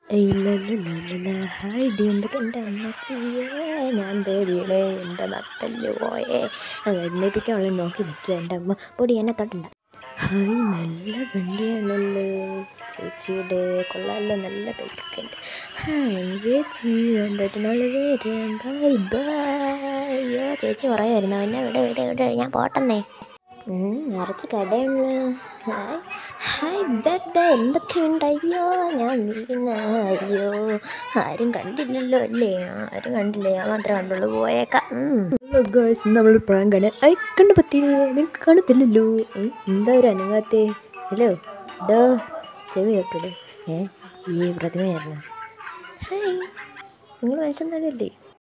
hi D എന്തൊക്കെ എൻ്റെ അമ്മച്ചിയേ ഞാൻ ദേ വീണേ എൻ്റെ നട്ടല് പോയേ എഴുന്നേപ്പിക്കാനുള്ള നോക്കി നിൽക്കുക എൻ്റെ അമ്മ പൊടി എന്നെ തൊട്ടണ്ട ഹായ് നല്ല വണ്ടിയാണല്ലോ ചേച്ചിയുടെ കൊള്ളാമല്ലോ നല്ല ബൈക്കൊക്കെ ഉണ്ട് ഹായ് ചേച്ചി കണ്ടിട്ട് നാളെ വരാം ബൈ ബൈ അയ്യോ ചേച്ചി പറയായിരുന്നു എന്നെ ഇവിടെ ഇവിടെ ഇവിടെ ഞാൻ പോട്ടെന്നേ ഉം, നിറച്ച് കടയുള്ള ഹായ് ഹായ് ബെബ എന്തൊക്കെയുണ്ട് അയ്യോ ഞാൻ വീണ അയ്യോ ആരും കണ്ടില്ലല്ലോ അല്ലേ ആരും കണ്ടില്ലേ ഞാൻ മാത്രമേ കണ്ടുള്ളൂ പോയേക്കാം ഹലോ ഗേൾസ് നമ്മൾ പ്രാങ്കാണ് ഐ കണ്ടു പറ്റി നിങ്ങൾക്ക് കാണത്തില്ലല്ലോ ഉം, എന്താ ഒരു അനങ്ങാത്തേ ഹലോ ഡോ ചെവി കേട്ടോ ഏ ഈ പ്രതിമയായിരുന്നു ഹായ് നിങ്ങൾ മനുഷ്യൻ തന്നെയല്ലേ